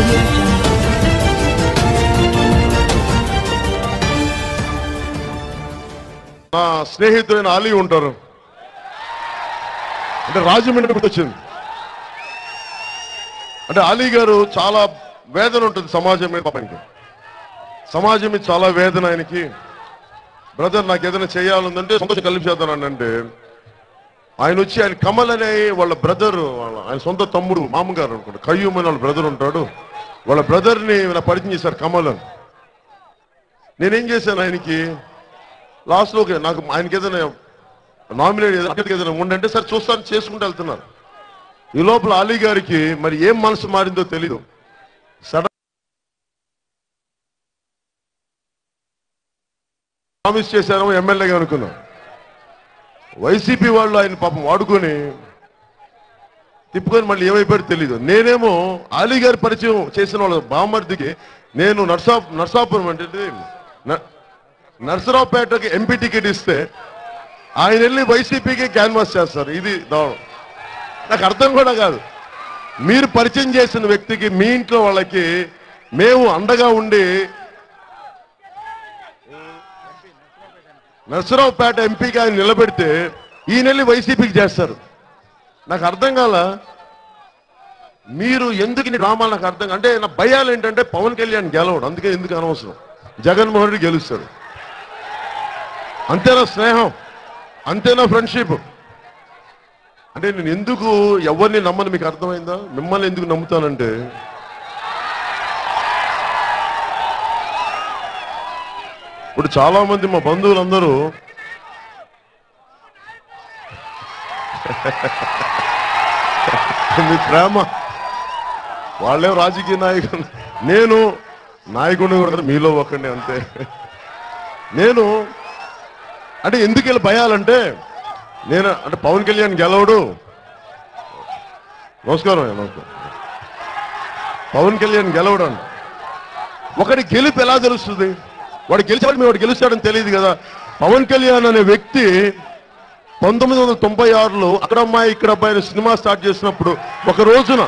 audio jungle. నా స్నేహితుడైన అలీ ఉంటారు అంటే రాజమండ్రి గుర్తొచ్చింది అంటే అలీ గారు చాలా వేదన ఉంటుంది సమాజం మీద పాపానికి సమాజం మీద చాలా వేదన ఆయనకి బ్రదర్ నాకు ఏదైనా చేయాలందంటే సంతోషం కలిపి చేద్దానండి అంటే ఆయన వచ్చి ఆయన కమల్ అనే వాళ్ళ బ్రదర్ వాళ్ళ ఆయన సొంత తమ్ముడు మామగారు అనుకుంటా కయ్యూమ్ అని వాళ్ళ బ్రదర్ ఉంటాడు వాళ్ళ బ్రదర్ని నా పరిచయం చేశారు కమల్ అని నేనేం చేశాను ఆయనకి లాస్ట్ లో నాకు ఆయనకి ఏదైనా నామినేట్ అక్కడికి ఏదైనా ఉండంటే సరే చూస్తాను చేసుకుంటూ వెళ్తున్నారు ఈ లోపల అలీ గారికి మరి ఏం మనసు మారిందో తెలీదు సడన్ ప్రామిస్ చేశారో ఎమ్మెల్యేగా అనుకున్నాం వైసీపీ వాళ్ళు ఆయన పాపం వాడుకొని తిప్పుకొని మళ్ళీ ఏమైపోయారో తెలీదు నేనేమో అలీ గారి పరిచయం చేసిన వాళ్ళ బామర్దికి నేను నర్సా నర్సాపురం అంటే న- నర్సరావుపేటకి ఎంపీ టికెట్ ఇస్తే ఆయన వెళ్ళి వైసీపీకి క్యాన్వాస్ చేస్తారు ఇది దారుణం నాకు అర్థం కూడా కాదు మీరు పరిచయం చేసిన వ్యక్తికి మీ ఇంట్లో వాళ్ళకి మేము అండగా ఉండి నర్సరావుపేట ఎంపీకి ఆయన నిలబెడితే ఈయన వెళ్ళి వైసీపీకి చేస్తారు నాకు అర్థం కాల మీరు ఎందుకు ఇన్ని డ్రామాలు నాకు అర్థం కా- అంటే నా భయాలు ఏంటంటే పవన్ కళ్యాణ్ గెలవడు అందుకే ఎందుకు అనవసరం జగన్మోహన్ రెడ్డి గెలుస్తాడు అంతేనా స్నేహం అంతేనా ఫ్రెండ్షిప్ అంటే నేను ఎందుకు ఎవరిని నమ్మని మీకు అర్థమైందా మిమ్మల్ని ఎందుకు నమ్ముతానంటే ఇప్పుడు చాలా మంది మా బంధువులందరూ మీ ప్రేమ వాళ్ళేం రాజకీయ నాయకులు నేను నాయకుడిని కూడా కాదు, మీలో ఒకడిని అంతే నేను అంటే ఎందుకు ఇలా భయాలంటే నేను అంటే పవన్ కళ్యాణ్ గెలవడు నమస్కారం అయ్యా, నమస్కారం పవన్ కళ్యాణ్ గెలవడు అంట ఒకటి గెలుపు ఎలా తెలుస్తుంది వాడు గెలిచాడు మేము వాడు గెలుస్తాడని తెలియదు కదా పవన్ కళ్యాణ్ అనే వ్యక్తి పంతొమ్మిది వందల తొంభై ఆరులో అక్కడ అమ్మాయి ఇక్కడ అబ్బాయి అనే సినిమా స్టార్ట్ చేసినప్పుడు ఒక రోజున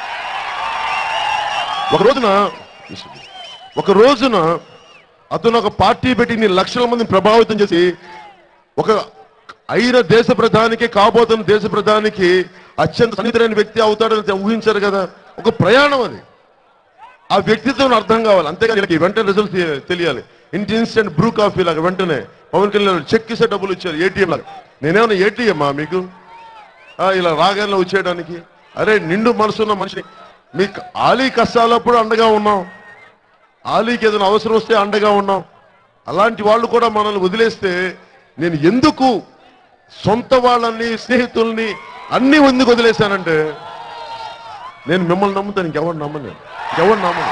ఒక రోజున ఒక రోజున అతను ఒక పార్టీ పెట్టి ఇన్ని లక్షల మందిని ప్రభావితం చేసి ఒక అయిన దేశ ప్రధానికి కాబోతున్న దేశ ప్రధానికి అత్యంత సన్నిహితులైన వ్యక్తి అవుతాడని ఊహించారు కదా ఒక ప్రయాణం అది ఆ వ్యక్తిత్వం అర్థం కావాలి అంతేగాని వీళ్ళకి వెంటనే రిజల్ట్ తెలియాలి ఇంటి ఇన్స్టెంట్ బ్రూ కాఫీ లాగా వెంటనే పవన్ కళ్యాణ్ చెక్ ఇస్తే డబ్బులు ఇచ్చారు ఏటీఎం లాగా నేనేమన్నా ఏటీఎం మీకు ఆ, ఇలా రాగానే వచ్చేయడానికి అరే నిండు మనసున్న మనిషిని మీకు ఆలీ కష్టాలప్పుడు అండగా ఉన్నాం ఆలీకి ఏదైనా అవసరం వస్తే అండగా ఉన్నాం అలాంటి వాళ్ళు కూడా మనల్ని వదిలేస్తే నేను ఎందుకు సొంత వాళ్ళని స్నేహితుల్ని అన్ని ఎందుకు వదిలేశానంటే నేను మిమ్మల్ని నమ్ముతాను ఇంకెవరు నమ్మను ఇంకెవరు నమ్మను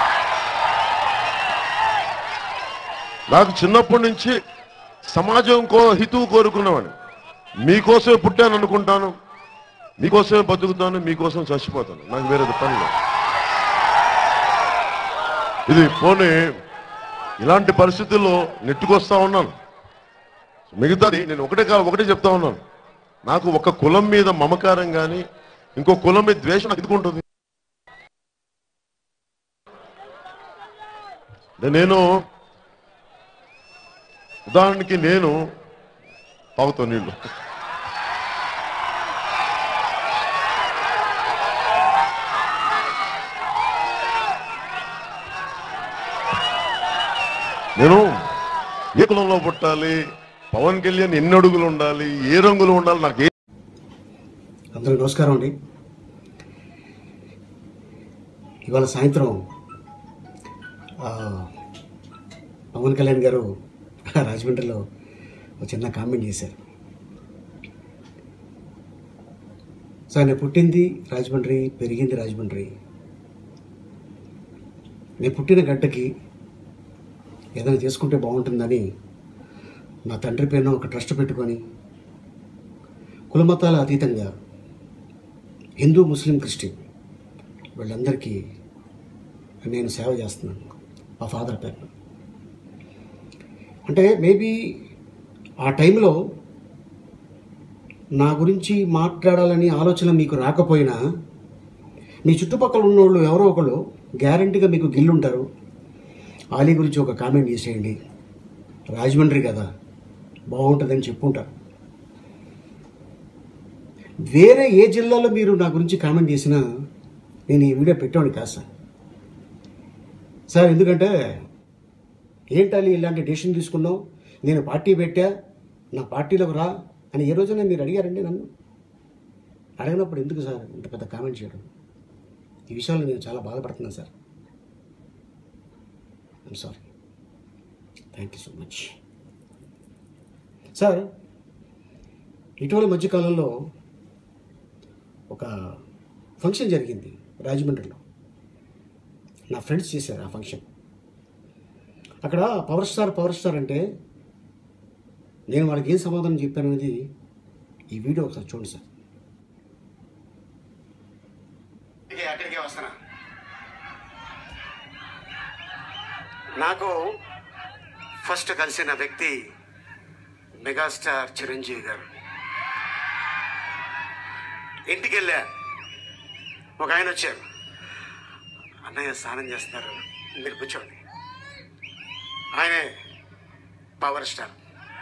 నాకు చిన్నప్పటి నుంచి సమాజం కో హితువు కోరుకునేవాడిని మీకోసమే పుట్టాను అనుకుంటాను మీకోసమే బతుకుతాను మీకోసం చచ్చిపోతాను నాకు వేరే పని లేదు ఇది పోనీ ఇలాంటి పరిస్థితుల్లో నెట్టుకొస్తా ఉన్నాను మిగతాది నేను ఒకటే కాదు ఒకటే చెప్తా ఉన్నాను నాకు ఒక కులం మీద మమకారం కానీ ఇంకో కులం మీద ద్వేషం నాకు ఎందుకు ఉంటుంది అంటే నేను ఉదాహరణకి నేను తాగుతాను నీళ్ళు నేను ఏ కులంలో పుట్టాలి పవన్ కళ్యాణ్ ఎన్ని అడుగులు ఉండాలి ఏ రంగులు ఉండాలి నాకు ఏ అందరికీ నమస్కారం అండి ఇవాళ సాయంత్రం ఆ, పవన్ కళ్యాణ్ గారు రాజమండ్రిలో ఒక చిన్న కామెంట్ చేశారు సో ఆయన పుట్టింది రాజమండ్రి పెరిగింది రాజమండ్రి నేను పుట్టిన గడ్డకి ఏదైనా చేసుకుంటే బాగుంటుందని నా తండ్రి పేరున ఒక ట్రస్ట్ పెట్టుకొని కులమతాల అతీతంగా హిందూ ముస్లిం క్రిస్టియన్ వీళ్ళందరికీ నేను సేవ చేస్తున్నాను మా ఫాదర్ పేరు అంటే మేబీ ఆ టైంలో నా గురించి మాట్లాడాలని ఆలోచన మీకు రాకపోయినా మీ చుట్టుపక్కల ఉన్న వాళ్ళు ఎవరో ఒకళ్ళు గ్యారంటీగా మీకు గిల్లుంటారు ఆలీ గురించి ఒక కామెంట్ చేసేయండి రాజమండ్రి కదా బాగుంటుందని చెప్పుంటారు వేరే ఏ జిల్లాలో మీరు నా గురించి కామెంట్ చేసినా నేను ఈ వీడియో పెట్టాను కాదు సార్ సార్ ఎందుకంటే ఏంటని ఇలాంటి డెసిషన్ తీసుకున్నావు నేను పార్టీ పెట్టా నా పార్టీలోకి రా అని ఏ రోజున మీరు అడిగారండి నన్ను అడిగినప్పుడు ఎందుకు సార్ ఇంత పెద్ద కామెంట్ చేయడం ఈ విషయంలో నేను చాలా బాధపడుతున్నాను sir I'm sorry thank you so much sir ఇటీవల మధ్యకాలంలో ఒక ఫంక్షన్ జరిగింది రాజమండ్రిలో నా ఫ్రెండ్స్ చేశారు ఆ ఫంక్షన్ అక్కడ పవర్ స్టార్ పవర్ స్టార్ అంటే నేను వాళ్ళకి ఏం సమాధానం చెప్పాను అనేది ఈ వీడియో ఒకసారి చూడండి సార్ అక్కడికే వస్తానా నాకు ఫస్ట్ కలిసిన వ్యక్తి మెగాస్టార్ చిరంజీవి గారు ఇంటికి వెళ్ళా ఒక ఆయన వచ్చారు అన్నయ్య స్నానం చేస్తున్నారు మీరు కూర్చోండి ఆయనే పవర్ స్టార్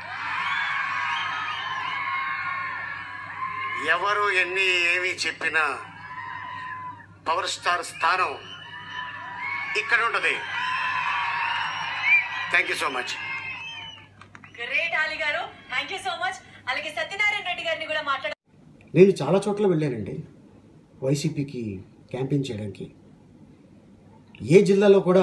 ఎవరు ఎన్ని ఏమి చెప్పినా పవర్ స్టార్ స్థానం ఇక్కడ ఉంటుంది thank you so much great Ali గారు థ్యాంక్ యూ సో మచ్ అలాగే సత్యనారాయణ రెడ్డి గారిని కూడా మాట్లాడ నేను చాలా చోట్ల వెళ్ళానండి వైసీపీకి క్యాంపెయిన్ చేయడానికి ఏ జిల్లాలో కూడా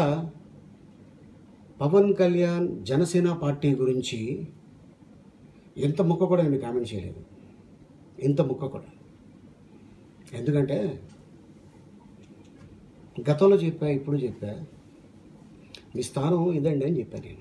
పవన్ కళ్యాణ్ జనసేన పార్టీ గురించి ఎంత ముక్క కూడా నేను కామెంట్ చేయలేదు ఇంత ముక్క కూడా ఎందుకంటే గతంలో చెప్పా ఇప్పుడు చెప్పా మీ స్థానం ఇదండి అని చెప్పాను నేను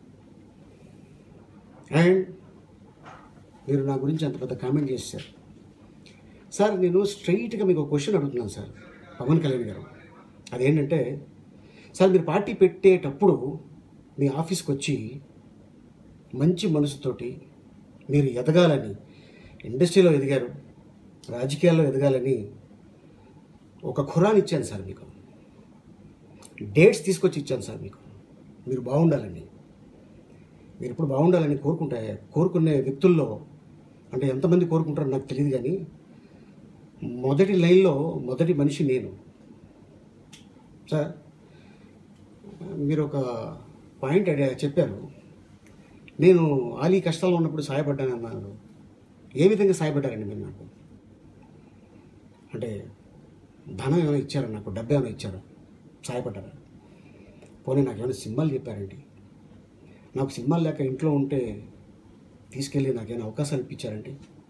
అండ్ మీరు నా గురించి అంత పెద్ద కామెంట్ చేశారు సార్ నేను స్ట్రైట్గా మీకు ఒక క్వశ్చన్ అడుగుతున్నాను సార్ పవన్ కళ్యాణ్ గారు అదేంటంటే సార్ మీరు పార్టీ పెట్టేటప్పుడు మీ ఆఫీస్కి వచ్చి మంచి మనసుతోటి మీరు ఎదగాలని ఇండస్ట్రీలో ఎదిగారు రాజకీయాల్లో ఎదగాలని ఒక ఖురాన్ ఇచ్చాను సార్ మీకు డేట్స్ తీసుకొచ్చి ఇచ్చాను సార్ మీకు మీరు బాగుండాలని మీరు ఇప్పుడు బాగుండాలని కోరుకుంటే కోరుకునే వ్యక్తుల్లో అంటే ఎంతమంది కోరుకుంటారో నాకు తెలియదు కానీ మొదటి లైన్లో మొదటి మనిషి నేను సార్ మీరు ఒక పాయింట్ అడిగా చెప్పారు నేను ఆలీ కష్టాల్లో ఉన్నప్పుడు సహాయపడ్డానన్నారు ఏ విధంగా సహాయపడ్డారండి మీరు నాకు అంటే ధనం ఏమైనా ఇచ్చారా నాకు డబ్బు ఏమైనా ఇచ్చారా సహాయపడ్డారా పోనీ నాకు ఏమైనా సినిమాలు చెప్పారండి నాకు సినిమాలు లేక ఇంట్లో ఉంటే తీసుకెళ్ళి నాకేమైనా అవకాశాలు ఇప్పించారండి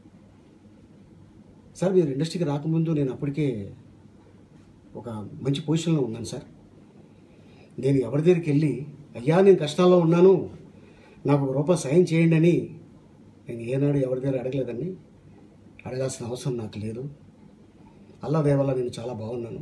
సార్ మీరు ఇండస్ట్రీకి రాకముందు నేను అప్పటికే ఒక మంచి పొజిషన్లో ఉన్నాను సార్ నేను ఎవరి దగ్గరికి వెళ్ళి అయ్యా నేను కష్టాల్లో ఉన్నాను నాకు ఒక రూపాయి సాయం చేయండి అని నేను ఏనాడు ఎవరి దగ్గర అడగలేదండి అడగాల్సిన అవసరం నాకు లేదు అల్లా దేవల్ల నేను చాలా బాగున్నాను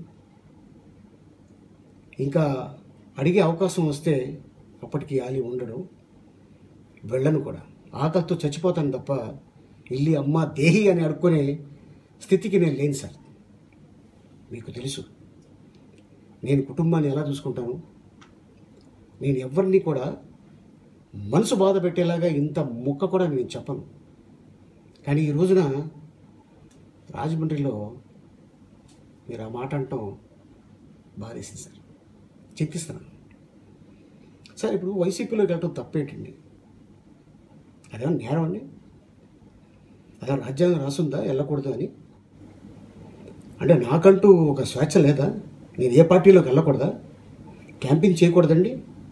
ఇంకా అడిగే అవకాశం వస్తే అప్పటికి ఆలి ఉండడు వెళ్ళను కూడా ఆకలితో చచ్చిపోతాను తప్ప ఇల్లి అమ్మ దేహి అని అడుక్కునే స్థితికి నేను లేను సార్ మీకు తెలుసు నేను కుటుంబాన్ని ఎలా చూసుకుంటాను నేను ఎవరిని కూడా మనసు బాధ పెట్టేలాగా ఇంత ముక్క కూడా నేను చెప్పను కానీ ఈ రోజున రాజమండ్రిలో మీరు ఆ మాట అంటాం బాధేసింది సార్ చింతిస్తున్నాను సార్ ఇప్పుడు వైసీపీలోకి వెళ్ళటం తప్పేంటండి అదేమన్నా నేరం అండి అదే రాజ్యాంగం రాసుందా వెళ్ళకూడదు అని అంటే నాకంటూ ఒక స్వేచ్ఛ లేదా నేను ఏ పార్టీలోకి వెళ్ళకూడదా క్యాంపింగ్ చేయకూడదండి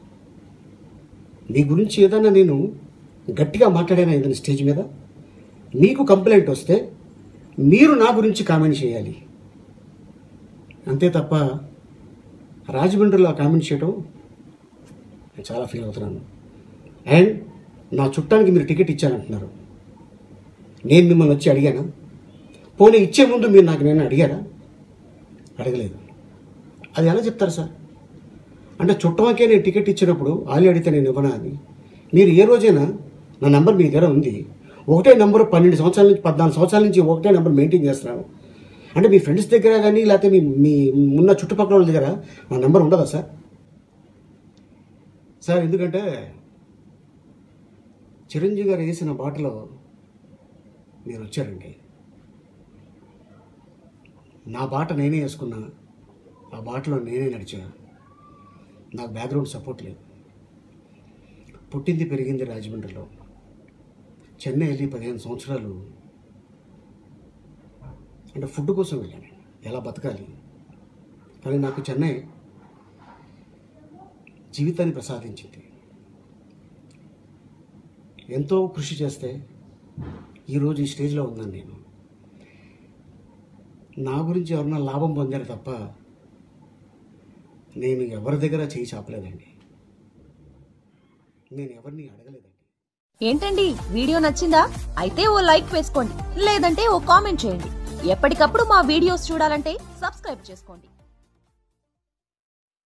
మీ గురించి ఏదైనా నేను గట్టిగా మాట్లాడాను ఏదైనా స్టేజ్ మీద మీకు కంప్లైంట్ వస్తే మీరు నా గురించి కామెంట్ చేయాలి అంతే తప్ప రాజమండ్రిలో ఆ కామెంట్ చేయడం నేను చాలా ఫీల్ అవుతున్నాను అండ్ నా చుట్టానికి మీరు టికెట్ ఇచ్చారంటున్నారు నేను మిమ్మల్ని వచ్చి అడిగానా పోనీ ఇచ్చే ముందు మీరు నాకు నేను అడిగారా అడగలేదు అది ఎలా చెప్తారు సార్ అంటే చుట్టమకే నేను టికెట్ ఇచ్చినప్పుడు ఆలి అడిగితే నేను ఇవ్వనా అని మీరు ఏ రోజైనా నా నెంబర్ మీ దగ్గర ఉంది ఒకటే నెంబర్ పన్నెండు సంవత్సరాల నుంచి పద్నాలుగు సంవత్సరాల నుంచి ఒకటే నెంబర్ మెయింటైన్ చేస్తున్నాను అంటే మీ ఫ్రెండ్స్ దగ్గర కానీ లేకపోతే మీ మీ ఉన్న చుట్టుపక్కల వాళ్ళ దగ్గర నా నెంబర్ ఉండదా సార్ సార్ ఎందుకంటే చిరంజీవి గారు వేసిన బాటలో మీరు వచ్చారండి నా బాట నేనే వేసుకున్నా ఆ బాటలో నేనే నడిచా నాకు బ్యాక్గ్రౌండ్ సపోర్ట్ లేదు పుట్టింది పెరిగింది రాజమండ్రిలో చెన్నై వెళ్ళి పదిహేను సంవత్సరాలు అంటే ఫుడ్ కోసం వెళ్ళాను ఎలా బతకాలి కానీ నాకు చెన్నై జీవితాన్ని ప్రసాదించింది ఎంతో కృషి చేస్తే ఈరోజు ఈ స్టేజ్లో ఉన్నాను నేను నా గురించి ఎవరన్నా లాభం పొందారు తప్ప నేను ఎవరి దగ్గర చేయి చాపలేదండి నేను ఎవరిని అడగలేదండి ఏంటండి వీడియో నచ్చిందా అయితే ఓ లైక్ వేసుకోండి లేదంటే ఓ కామెంట్ చేయండి ఎప్పటికప్పుడు మా వీడియోస్ చూడాలంటే సబ్స్క్రైబ్ చేసుకోండి